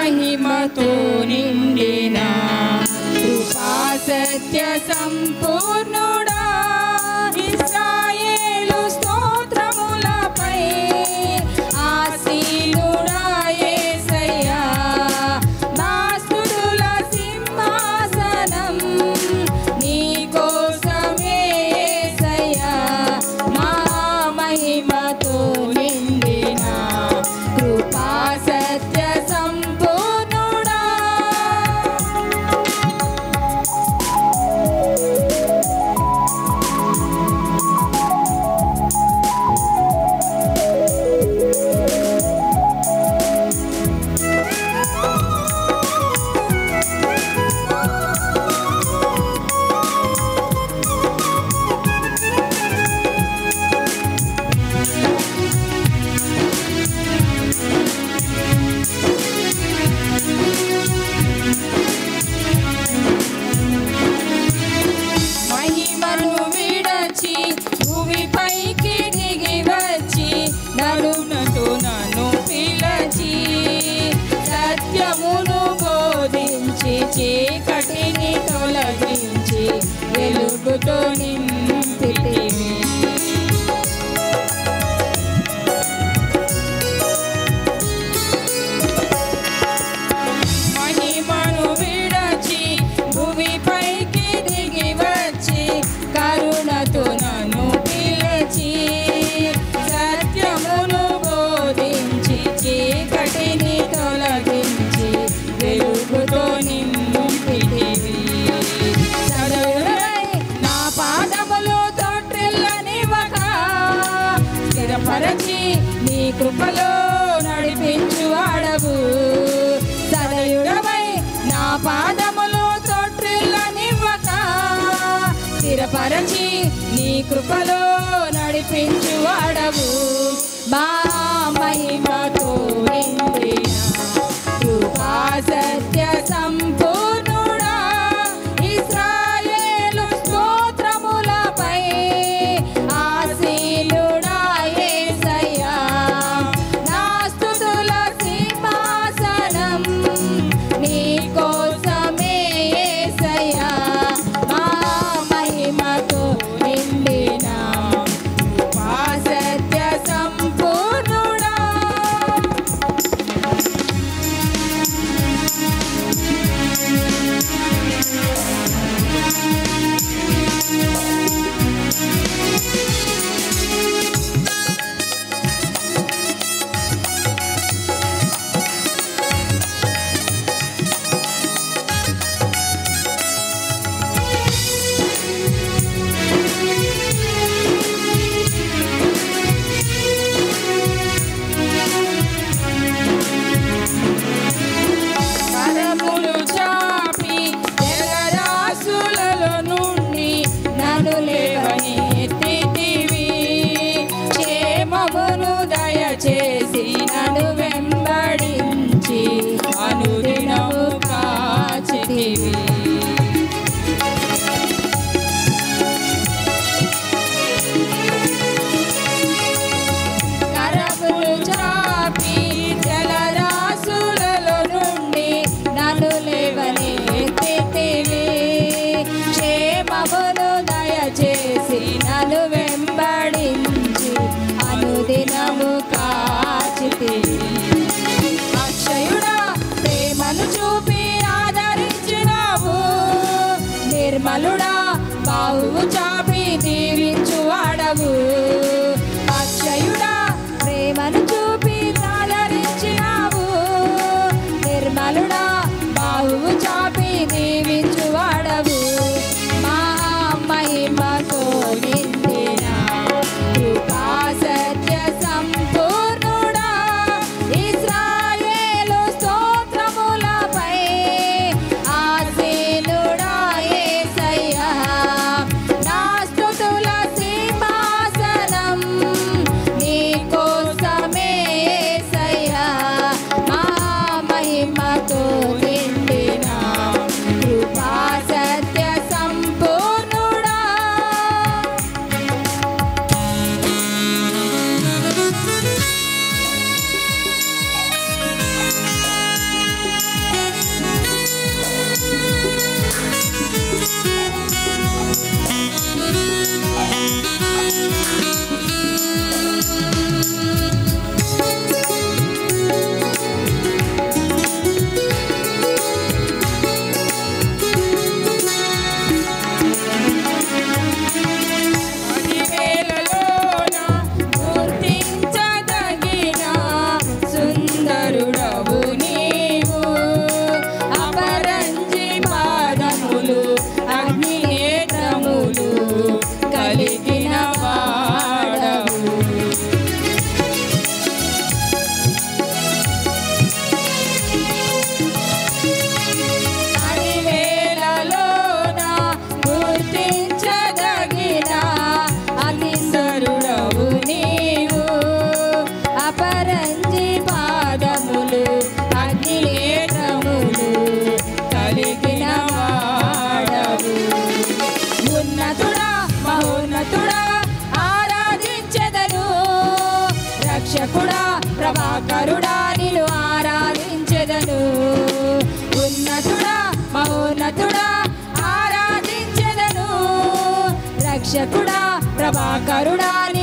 మహిమతో నిండిన కృపా సత్య సంపూర్ణుడా ఇస్రాయేలు స్తోత్రములపై ఆసీనుడా యేసయ్యా నా స్తుతుల సింహాసనం నీ కోసమే యేసయ్యా మా మహిమతో నిండిన కృపా సత్య సంపూర్ణుడా మహిమను విడచి భూమిపైకి దిగి వచ్చి నడునతో నన్ను పిలచి సత్యమును బోధించి చీకటిని తొలగించి వెలుగుతో నింపితివి మహిమను విడచి భూమిపైకి దిగి వచ్చి కరుణతో నన్ను పిలిచి సత్యమును బోధించి చీకటిని తొలగించి వెలుగుతో నింపితివి సదయుడై నా పాదములు తొట్టిల్లనివ్వక స్థిరపరచి నీ కృపలో నడిపించు ఆడవు సదయుడవై నా పాదములు తొట్టిల్లనివ్వక స్థిరపరచి నీ కృపలో నడిపించు ఆడవు మా మహిమతో నిండిన కృపా సత్య సంపూర్ణుడా ఇస్రాయేలు స్తోత్రములపై ఆసీనుడా యేసయ్యా నా స్తుతుల సింహాసనం నీ కోసమే యేసయ్యా మా మహిమతో నిండిన కృపా సత్య సంపూర్ణుడా కరములు చాపి జలరాశులలో నుండి నన్ను లేవని ఎత్తితివి క్షేమమును దయచేసి నన్ను వెంబడించి అనుదినము కాచితివి కరములు చాపి జలరాశులలో నుండి నన్ను లేవని ఎత్తితివి క్షేమమును దయచేసి నన్ను వెంబడించి అనుదినము కాచితివి అక్షయుడా ప్రేమను చూపి ఆదరించినావు నిర్మలుడా బాహువు చాపి దీవించు వాడవు అక్షయుడా ప్రేమను చూపి ఆదరించినావు నిర్మలుడా బాహువు చాపి దీవించు వాడవు మా మహిమతో నిండిన కృపా సత్య సంపూర్ణుడా ఇస్రాయేలు స్తోత్రములపై ఆసీనుడా యేసయ్యా నా స్తుతుల సింహాసనం నీ కోసమే యేసయ్యా మా మహిమతో రక్షకుడా ప్రభాకరుడా నీ